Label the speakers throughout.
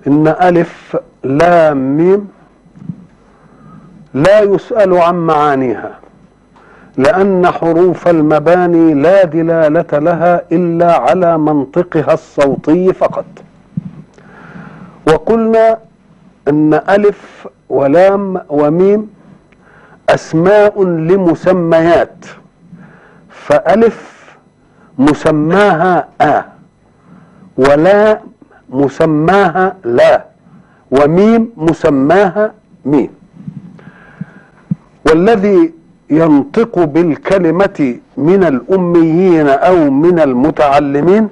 Speaker 1: إن ألف لام ميم لا يسأل عن معانيها لأن حروف المباني لا دلالة لها إلا على منطقها الصوتي فقط وقلنا أن ألف ولام وميم أسماء لمسميات فألف مسماها آ ولا مسماها لا وميم مسماها ميم والذي ينطق بالكلمة من الأميين أو من المتعلمين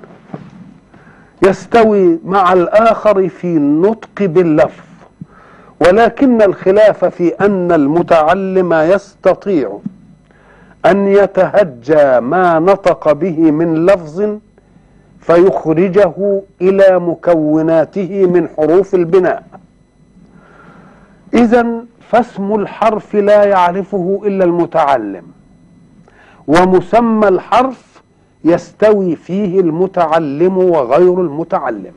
Speaker 1: يستوي مع الآخر في النطق باللفظ ولكن الخلاف في أن المتعلم يستطيع أن يتهجى ما نطق به من لفظ فيخرجه إلى مكوناته من حروف البناء إذا فاسم الحرف لا يعرفه إلا المتعلم ومسمى الحرف يستوي فيه المتعلم وغير المتعلم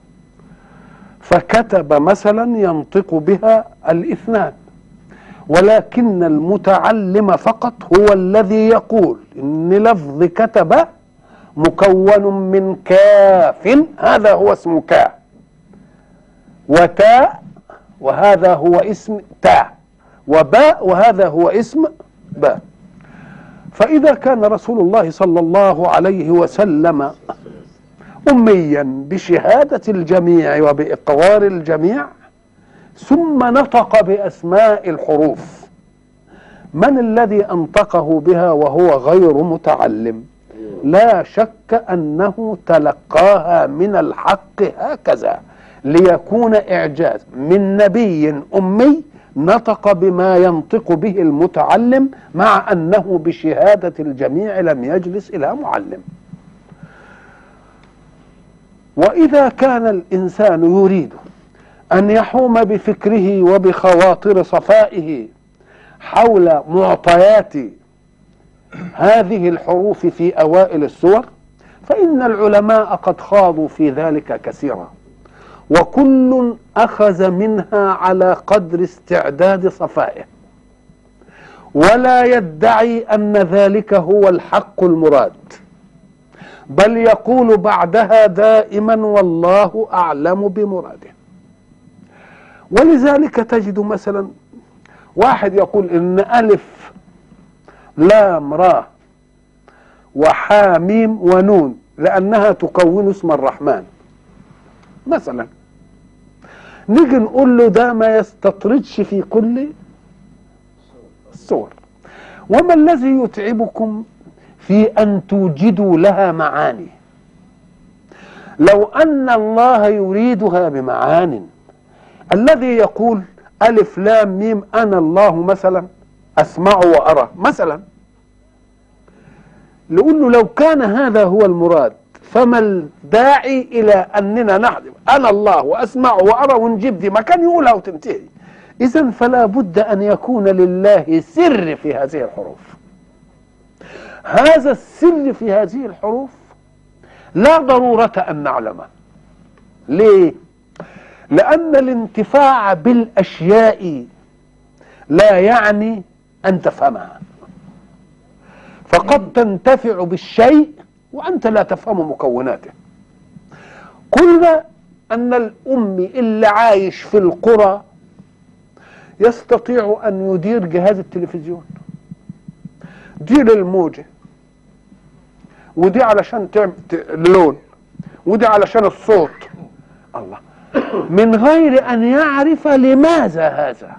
Speaker 1: فكتب مثلا ينطق بها الاثنان ولكن المتعلم فقط هو الذي يقول ان لفظ كتب مكون من كاف هذا هو اسم كاف وتاء وهذا هو اسم تاء وباء وهذا هو اسم باء فإذا كان رسول الله صلى الله عليه وسلم أميا بشهادة الجميع وبإقرار الجميع ثم نطق بأسماء الحروف من الذي أنطقه بها وهو غير متعلم لا شك أنه تلقاها من الحق هكذا ليكون إعجاز من نبي أمي نطق بما ينطق به المتعلم مع أنه بشهادة الجميع لم يجلس إلى معلم وإذا كان الإنسان يريد أن يحوم بفكره وبخواطر صفائه حول معطيات هذه الحروف في أوائل السور فإن العلماء قد خاضوا في ذلك كثيرا وكل أخذ منها على قدر استعداد صفائه ولا يدعي أن ذلك هو الحق المراد بل يقول بعدها دائما والله أعلم بمراده ولذلك تجد مثلا واحد يقول إن ألف لام را وحاميم ونون لأنها تكون اسم الرحمن مثلا نيجي نقول له ده ما يستطردش في كل الصور وما الذي يتعبكم في أن توجدوا لها معاني لو أن الله يريدها بمعان الذي يقول ألف لام ميم أنا الله مثلا أسمع وأرى مثلا نقول له لو كان هذا هو المراد فما الداعي إلى أننا نحذف أنا الله وأسمع وأرى ونجيب دي ما كان يقولها وتنتهي إذا فلا بد أن يكون لله سر في هذه الحروف هذا السر في هذه الحروف لا ضرورة أن نعلمه ليه؟ لأن الانتفاع بالأشياء لا يعني أن تفهمها فقد تنتفع بالشيء وأنت لا تفهم مكوناته قلنا أن الأم اللي عايش في القرى يستطيع أن يدير جهاز التلفزيون دي للموجة ودي علشان تعمل اللون ودي علشان الصوت الله من غير أن يعرف لماذا هذا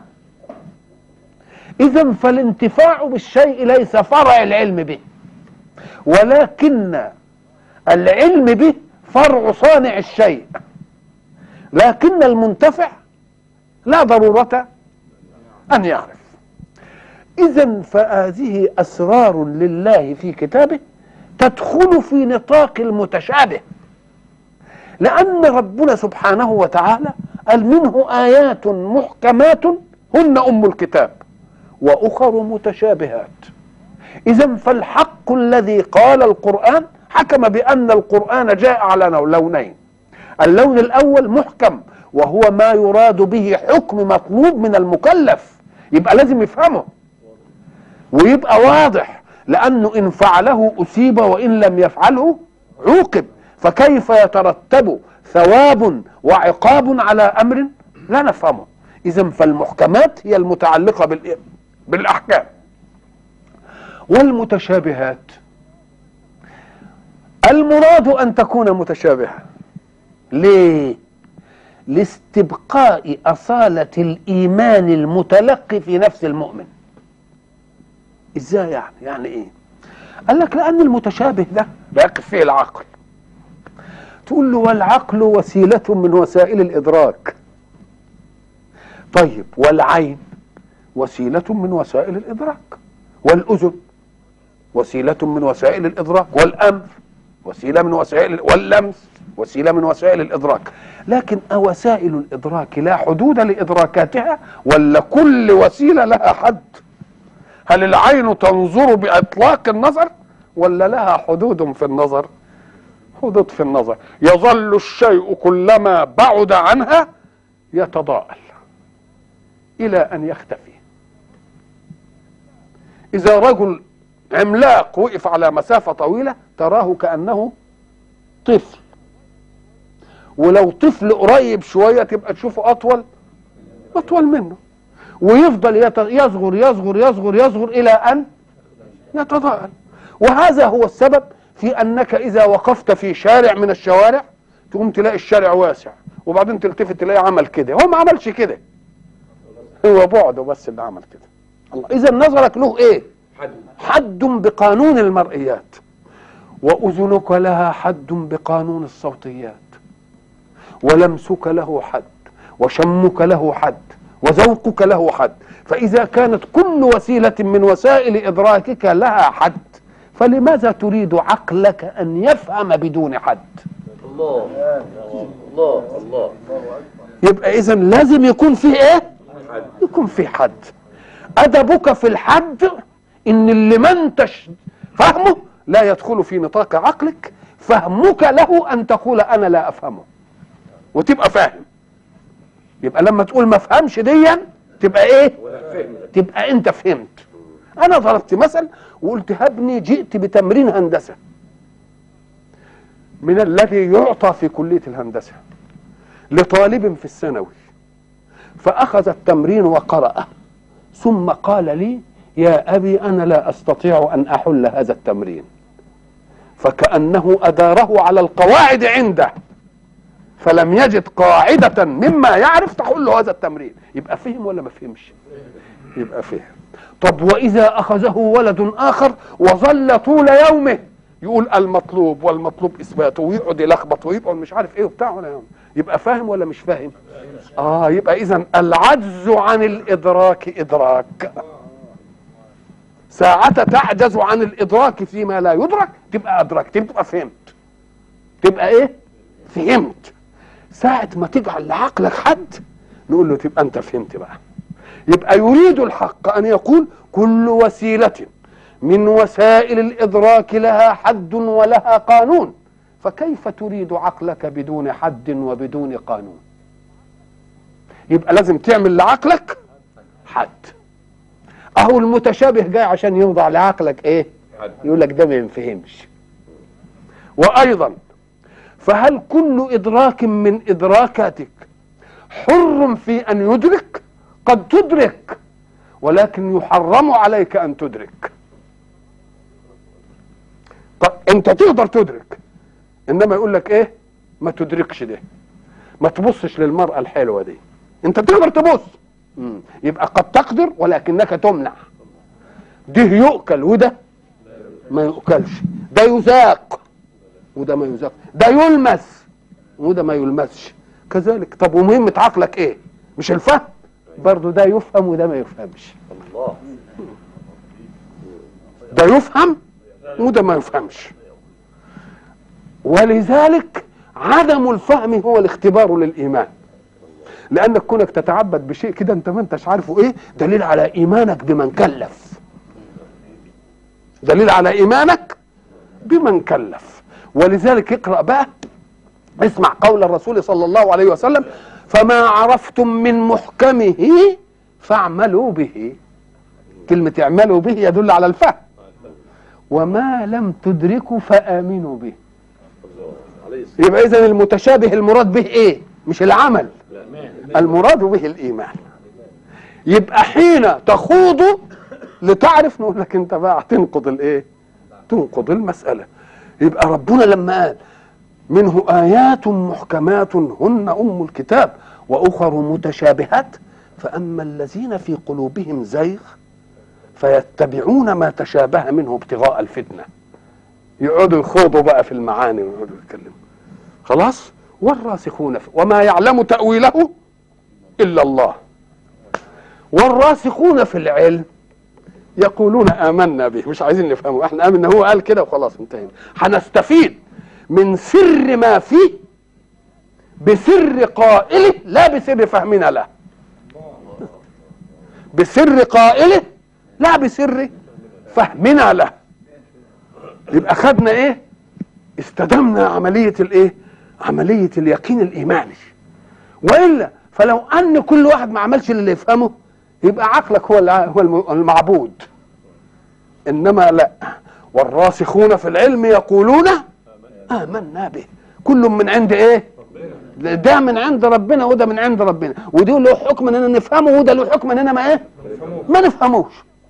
Speaker 1: إذا فالانتفاع بالشيء ليس فرع العلم به ولكن العلم به فرع صانع الشيء لكن المنتفع لا ضرورة أن يعرف إذا فهذه أسرار لله في كتابه تدخل في نطاق المتشابه لأن ربنا سبحانه وتعالى قال منه آيات محكمات هن أم الكتاب وأخر متشابهات إذا فالحق الذي قال القرآن حكم بأن القرآن جاء على لونين اللون الأول محكم وهو ما يراد به حكم مطلوب من المكلف يبقى لازم يفهمه ويبقى واضح لأنه إن فعله أصيب وإن لم يفعله عوقب فكيف يترتب ثواب وعقاب على أمر لا نفهمه إذا فالمحكمات هي المتعلقة بالإيه؟ بالأحكام والمتشابهات المراد أن تكون متشابهة ليه؟ لاستبقاء أصالة الإيمان المتلقي في نفس المؤمن ازاي يعني يعني ايه قال لك لان المتشابه ده بيقف فيه العقل تقول له والعقل وسيلة من وسائل الإدراك طيب والعين وسيلة من وسائل الإدراك والأذن وسيلة من وسائل الإدراك والأنف وسيلة من وسائل واللمس وسيلة من وسائل الإدراك لكن أوسائل الإدراك لا حدود لإدراكاتها ولا كل وسيلة لها حد هل العين تنظر بإطلاق النظر ولا لها حدود في النظر حدود في النظر يظل الشيء كلما بعد عنها يتضاءل إلى أن يختفي إذا رجل عملاق وقف على مسافة طويلة تراه كأنه طفل ولو طفل قريب شوية تبقى تشوفه أطول أطول منه ويفضل يت- يصغر يصغر يصغر يصغر إلى أن يتضاءل وهذا هو السبب في أنك إذا وقفت في شارع من الشوارع تقوم تلاقي الشارع واسع وبعدين تلتفت تلاقي عمل كده هو ما عملش كده هو بعده بس اللي عمل كده الله إذا نظرك له إيه حد بقانون المرئيات وأذنك لها حد بقانون الصوتيات ولمسك له حد وشمك له حد وذوقك له حد فإذا كانت كل وسيلة من وسائل إدراكك لها حد فلماذا تريد عقلك أن يفهم بدون حد
Speaker 2: الله الله الله
Speaker 1: يبقى إذا لازم يكون فيه إيه يكون فيه حد أدبك في الحد إن اللي ما انتش فهمه لا يدخل في نطاق عقلك فهمك له أن تقول أنا لا أفهمه وتبقى فاهم يبقى لما تقول ما افهمش ديا تبقى ايه تبقى انت فهمت انا ضربت مثل وقلت هبني جئت بتمرين هندسه من الذي يعطى في كليه الهندسه لطالب في الثانوي فاخذ التمرين وقراه ثم قال لي يا ابي انا لا استطيع ان احل هذا التمرين فكانه اداره على القواعد عنده فلم يجد قاعدة مما يعرف تحل هذا التمرين يبقى فهم ولا ما فهمش يبقى فهم طب وإذا أخذه ولد آخر وظل طول يومه يقول المطلوب والمطلوب إثباته ويقعد يلخبط ويقعد مش عارف إيه وبتاع ولا يوم. يبقى فاهم ولا مش فاهم آه يبقى إذا العجز عن الإدراك إدراك ساعة تعجز عن الإدراك فيما لا يدرك تبقى أدركت تبقى فهمت تبقى إيه فهمت ساعة ما تجعل لعقلك حد نقول له تبقى انت فهمت بقى يبقى يريد الحق ان يقول كل وسيلة من وسائل الادراك لها حد ولها قانون فكيف تريد عقلك بدون حد وبدون قانون يبقى لازم تعمل لعقلك حد اهو المتشابه جاي عشان يوضع لعقلك ايه يقول لك ده ما ينفهمش وايضا فهل كل إدراك من إدراكاتك حر في أن يدرك قد تدرك ولكن يحرم عليك أن تدرك طب أنت تقدر تدرك إنما يقول لك إيه ما تدركش ده ما تبصش للمرأة الحلوة دي أنت تقدر تبص مم. يبقى قد تقدر ولكنك تمنع ده يؤكل وده ما يؤكلش ده يذاق وده ما يذاق ده يلمس وده ما يلمسش كذلك طب ومهمة عقلك ايه مش الفهم برضه ده يفهم وده ما يفهمش
Speaker 2: الله
Speaker 1: ده يفهم وده ما يفهمش ولذلك عدم الفهم هو الاختبار للإيمان لأنك كونك تتعبد بشيء كده أنت ما أنتش عارفه إيه دليل على إيمانك بمن كلف دليل على إيمانك بمن كلف ولذلك اقرأ بقى اسمع قول الرسول صلى الله عليه وسلم فما عرفتم من محكمه فاعملوا به كلمة اعملوا به يدل على الفهم وما لم تدركوا فآمنوا به
Speaker 2: عليه الصلاة
Speaker 1: يبقى إذا المتشابه المراد به إيه؟ مش العمل المراد به الإيمان يبقى حين تخوض لتعرف نقول لك أنت بقى هتنقض الإيه؟ تنقض المسألة يبقى ربنا لما قال منه آيات محكمات هن أم الكتاب وأخر متشابهات فأما الذين في قلوبهم زيغ فيتبعون ما تشابه منه ابتغاء الفتنة يقعدوا يخوضوا بقى في المعاني ويقعدوا يتكلموا خلاص والراسخون في وما يعلم تأويله إلا الله والراسخون في العلم يقولون آمنا به مش عايزين نفهمه احنا آمنا هو قال كده وخلاص انتهينا هنستفيد من سر ما فيه بسر قائله لا بسر فهمنا له بسر قائله لا بسر فهمنا له يبقى خدنا ايه استدمنا عملية الايه عملية اليقين الايماني والا فلو ان كل واحد ما عملش اللي يفهمه يبقى عقلك هو الع- هو الم- المعبود انما لا والراسخون في العلم يقولون آمنا به كل من عند ايه ده من عند ربنا وده من عند ربنا ودي له حكم اننا نفهمه وده له حكم اننا ما ايه ما نفهموش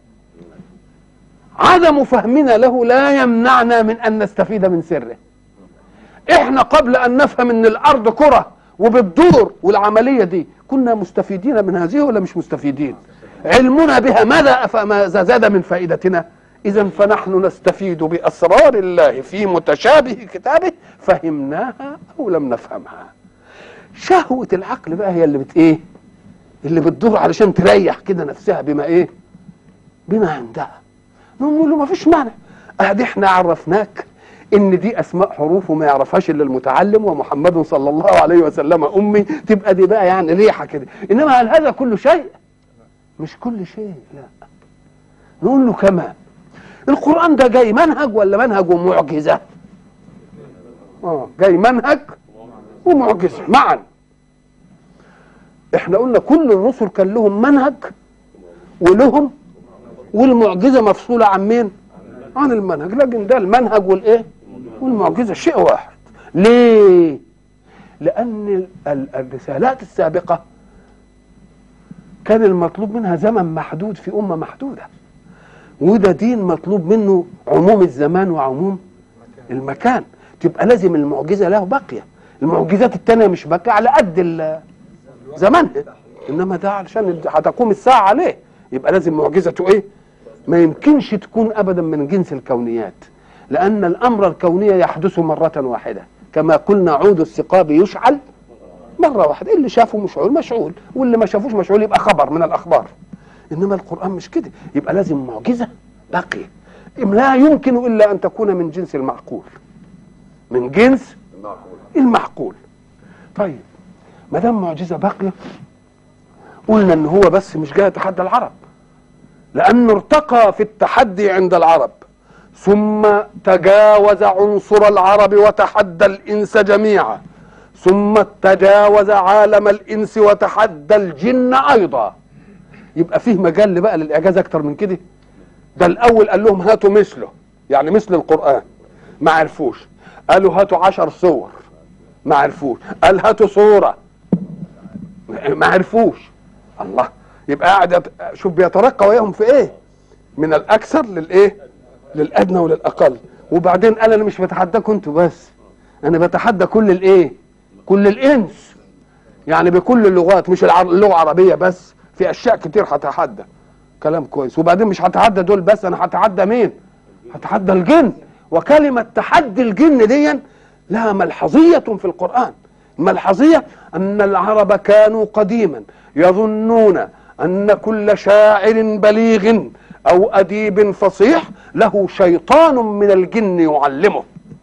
Speaker 1: عدم فهمنا له لا يمنعنا من ان نستفيد من سره احنا قبل ان نفهم ان الارض كره وبتدور والعمليه دي كنا مستفيدين من هذه ولا مش مستفيدين علمنا بها ماذا ماذا زاد من فائدتنا اذا فنحن نستفيد باسرار الله في متشابه كتابه فهمناها او لم نفهمها شهوه العقل بقى هي اللي بت ايه اللي بتدور علشان تريح كده نفسها بما ايه بما عندها نقول له ما فيش مانع ادي احنا عرفناك ان دي اسماء حروف وما يعرفهاش الا المتعلم ومحمد صلى الله عليه وسلم امي تبقى دي بقى يعني ريحه كده انما هل هذا كل شيء مش كل شيء لا نقول له كمان القران ده جاي منهج ولا منهج ومعجزه اه جاي منهج ومعجزه معا احنا قلنا كل الرسل كان لهم منهج ولهم والمعجزه مفصوله عن مين عن المنهج لكن ده المنهج والايه والمعجزه شيء واحد ليه لان ال- ال- الرسالات السابقه كان المطلوب منها زمن محدود في امه محدوده وده دين مطلوب منه عموم الزمان وعموم المكان تبقى لازم المعجزه له باقيه المعجزات التانية مش باقيه على قد ال- زمانها انما ده علشان هتقوم الساعه عليه يبقى لازم معجزته ايه ما يمكنش تكون ابدا من جنس الكونيات لان الامر الكوني يحدث مره واحده كما قلنا عود الثقاب يشعل مره واحده اللي شافه مشعول مشعول واللي ما شافوش مشعول يبقى خبر من الاخبار انما القران مش كده يبقى لازم معجزه باقيه لا يمكن الا ان تكون من جنس المعقول من جنس
Speaker 2: المعقول
Speaker 1: المعقول طيب ما دام معجزه باقيه قلنا ان هو بس مش جاي يتحدى العرب لانه ارتقى في التحدي عند العرب ثم تجاوز عنصر العرب وتحدى الانس جميعا ثم تجاوز عالم الانس وتحدى الجن ايضا يبقى فيه مجال بقى للاعجاز اكتر من كده ده الاول قال لهم هاتوا مثله يعني مثل القران ما عرفوش قالوا هاتوا عشر صور ما عرفوش قال هاتوا صوره ما عرفوش الله يبقى قاعد يت- شوف بيترقى وياهم في ايه من الاكثر للايه للادنى وللاقل وبعدين قال انا مش بتحداكم انتوا بس انا بتحدى كل الايه كل الانس يعني بكل اللغات مش العر- اللغه العربيه بس في اشياء كتير هتحدى كلام كويس وبعدين مش هتحدى دول بس انا هتحدى مين هتحدى الجن وكلمه تحدي الجن دي لها ملحظيه في القران الملحظيه ان العرب كانوا قديما يظنون ان كل شاعر بليغ او اديب فصيح له شيطان من الجن يعلمه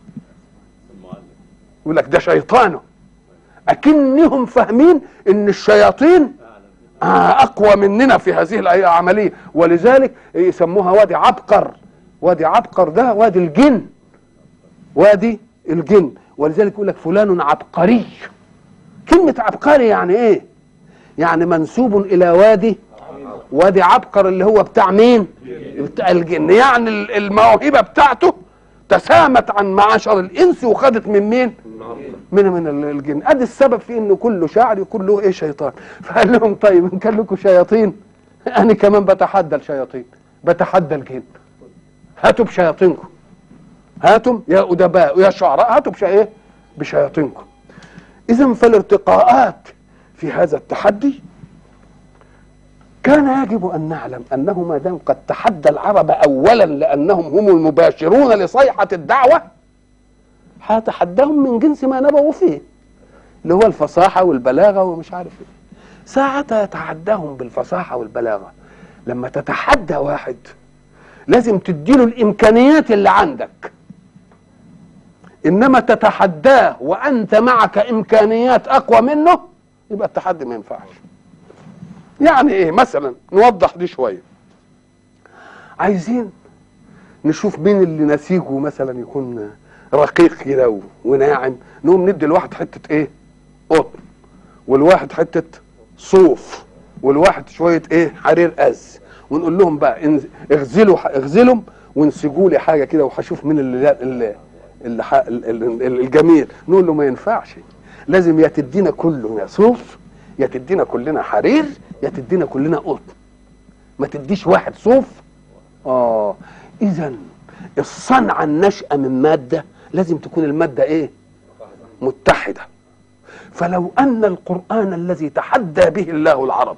Speaker 1: يقول لك ده شيطانه اكنهم فاهمين ان الشياطين آه، اقوى مننا في هذه العمليه ولذلك يسموها وادي عبقر وادي عبقر ده وادي الجن وادي الجن ولذلك يقول لك فلان عبقري كلمة عبقري يعني ايه يعني منسوب الى وادي وادي عبقر اللي هو بتاع مين بتاع الجن يعني ال- الموهبة بتاعته تسامت عن معاشر الانس وخدت من مين من من ال- الجن ادي السبب في انه كله شاعر يكون له ايه شيطان فقال لهم طيب ان كان لكم شياطين انا كمان بتحدى الشياطين بتحدى الجن هاتوا بشياطينكم هاتم يا ادباء يا شعراء هاتوا بش ايه بشياطينكم اذا فالارتقاءات في هذا التحدي كان يجب ان نعلم انه ما دام قد تحدى العرب اولا لانهم هم المباشرون لصيحه الدعوه هتحداهم من جنس ما نبغوا فيه اللي هو الفصاحه والبلاغه ومش عارف ايه ساعتها يتحداهم بالفصاحه والبلاغه لما تتحدى واحد لازم تديله الامكانيات اللي عندك انما تتحداه وانت معك امكانيات اقوى منه يبقى التحدي ما ينفعش يعني ايه مثلا نوضح دي شويه عايزين نشوف مين اللي نسيجه مثلا يكون رقيق كده و- وناعم نقوم ندي الواحد حته ايه قطن والواحد حته صوف والواحد شويه ايه حرير از ونقول لهم بقى إن- اغزلوا اغزلهم وانسجوا لي حاجه كده وهشوف مين اللي اللي, اللي ح- ال- ال- ال- الجميل نقول له ما ينفعش لازم يا تدينا كله يا صوف يا تدينا كلنا حرير يا تدينا كلنا قطن ما تديش واحد صوف اه اذا الصنعه الناشئه من ماده لازم تكون الماده ايه متحده فلو ان القران الذي تحدى به الله العرب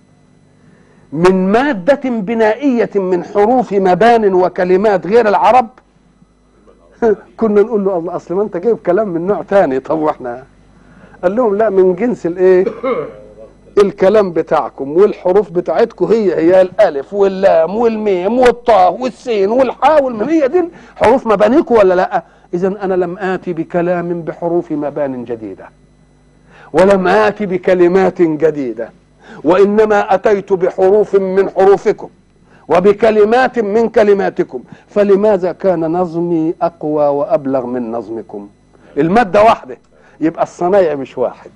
Speaker 1: من ماده بنائيه من حروف مبان وكلمات غير العرب كنا نقول له الله اصل ما انت جايب كلام من نوع تاني طب واحنا قال لهم لا من جنس الايه الكلام بتاعكم والحروف بتاعتكم هي هي الالف واللام والميم والطاء والسين والحاء والميم هي دي حروف مبانيكم ولا لا اذا انا لم اتي بكلام بحروف مبان جديده ولم آت بكلمات جديدة وإنما أتيت بحروف من حروفكم وبكلمات من كلماتكم فلماذا كان نظمي أقوى وأبلغ من نظمكم المادة واحدة يبقى الصنايع مش واحد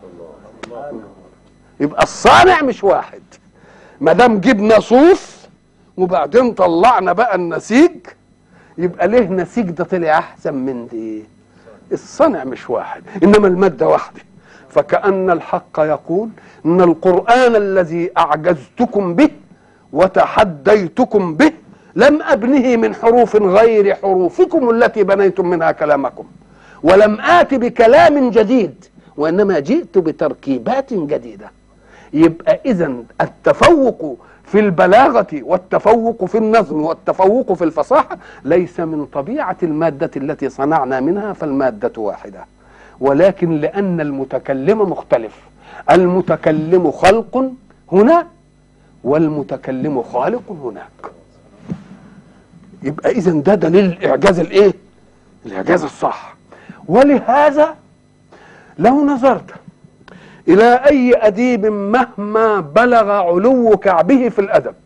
Speaker 1: يبقى الصانع مش واحد ما دام جبنا صوف وبعدين طلعنا بقى النسيج يبقى ليه نسيج ده طلع احسن من دي الصنع مش واحد انما الماده واحده فكأن الحق يقول ان القرآن الذي اعجزتكم به وتحديتكم به لم ابنه من حروف غير حروفكم التي بنيتم منها كلامكم ولم آت بكلام جديد وانما جئت بتركيبات جديده يبقى اذا التفوق في البلاغه والتفوق في النظم والتفوق في الفصاحه ليس من طبيعه الماده التي صنعنا منها فالماده واحده ولكن لان المتكلم مختلف المتكلم خلق هنا والمتكلم خالق هناك يبقى اذا ده دليل الاعجاز الايه الاعجاز الصح ولهذا لو نظرت الى اي اديب مهما بلغ علو كعبه في الادب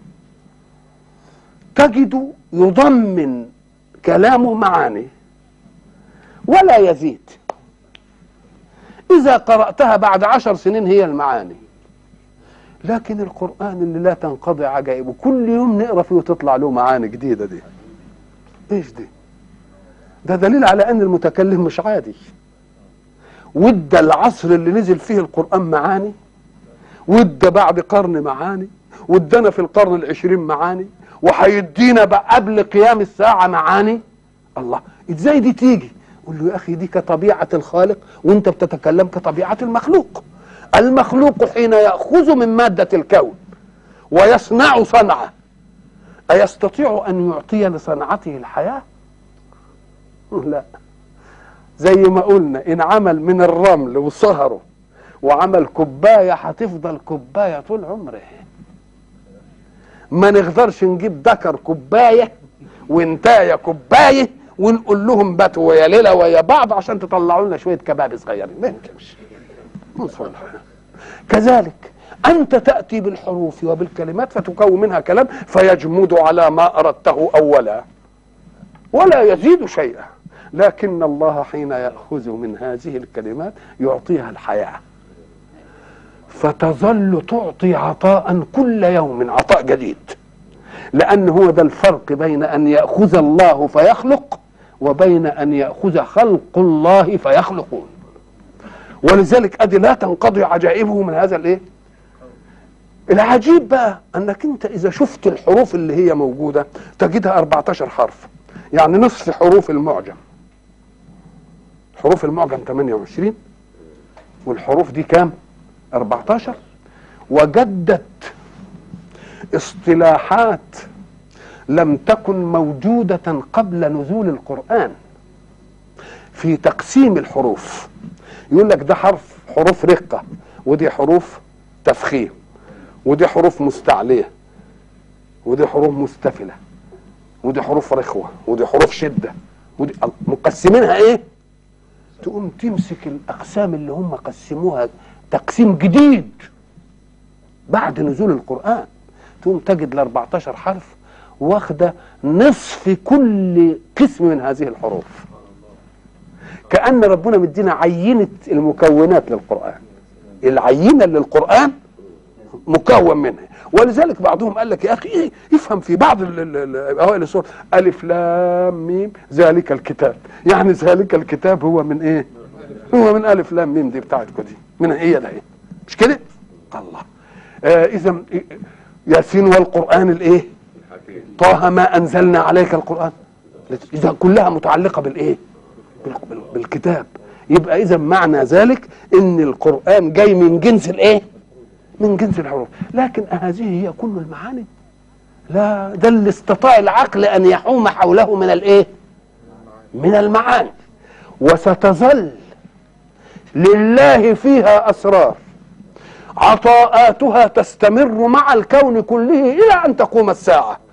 Speaker 1: تجد يضمن كلامه معاني ولا يزيد اذا قراتها بعد عشر سنين هي المعاني لكن القران اللي لا تنقضي عجائبه كل يوم نقرا فيه وتطلع له معاني جديده دي ايش دي ده دليل على ان المتكلم مش عادي وادى العصر اللي نزل فيه القرآن معاني وادى بعد قرن معاني وادانا في القرن العشرين معاني وهيدينا بقى قبل قيام الساعة معاني الله ازاي دي تيجي قول له يا اخي دي كطبيعة الخالق وانت بتتكلم كطبيعة المخلوق المخلوق حين يأخذ من مادة الكون ويصنع صنعة أيستطيع أن يعطي لصنعته الحياة لا زي ما قلنا ان عمل من الرمل وصهره وعمل كوبايه هتفضل كوبايه طول عمره ما نقدرش نجيب ذكر كوبايه وانتايه كوبايه ونقول لهم باتوا ويا ليله ويا بعض عشان تطلعوا لنا شويه كباب صغيرين ما يمكنش نصلح. كذلك انت تاتي بالحروف وبالكلمات فتكون منها كلام فيجمد على ما اردته اولا ولا يزيد شيئا لكن الله حين يأخذ من هذه الكلمات يعطيها الحياة فتظل تعطي عطاء كل يوم عطاء جديد لأن هو ده الفرق بين أن يأخذ الله فيخلق وبين أن يأخذ خلق الله فيخلقون ولذلك أدي لا تنقضي عجائبه من هذا الإيه العجيب بقى أنك أنت إذا شفت الحروف اللي هي موجودة تجدها 14 حرف يعني نصف حروف المعجم حروف المعجم 28 والحروف دي كام 14 وجدت اصطلاحات لم تكن موجودة قبل نزول القرآن في تقسيم الحروف يقول لك ده حرف حروف رقة ودي حروف تفخيم ودي حروف مستعلية ودي حروف مستفلة ودي حروف رخوة ودي حروف شدة ودي مقسمينها ايه تقوم تمسك الأقسام اللي هم قسموها تقسيم جديد بعد نزول القرآن تقوم تجد ال 14 حرف واخدة نصف كل قسم من هذه الحروف كأن ربنا مدينا عينة المكونات للقرآن العينة للقرآن مكون منها ولذلك بعضهم قال لك يا اخي ايه افهم في بعض ال- ال- ال- اوائل السور الف لام ميم ذلك الكتاب يعني ذلك الكتاب هو من ايه هو من الف لام ميم دي بتاعتكم دي من هي ده ايه مش كده الله آه اذا ياسين والقران الايه
Speaker 2: الحكيم
Speaker 1: طه ما انزلنا عليك القران اذا كلها متعلقه بالايه بال- بال- بالكتاب يبقى اذا معنى ذلك ان القران جاي من جنس الايه من جنس الحروف لكن هذه هي كل المعاني لا ده اللي استطاع العقل ان يحوم حوله من الايه من المعاني وستظل لله فيها اسرار عطاءاتها تستمر مع الكون كله الى ان تقوم الساعه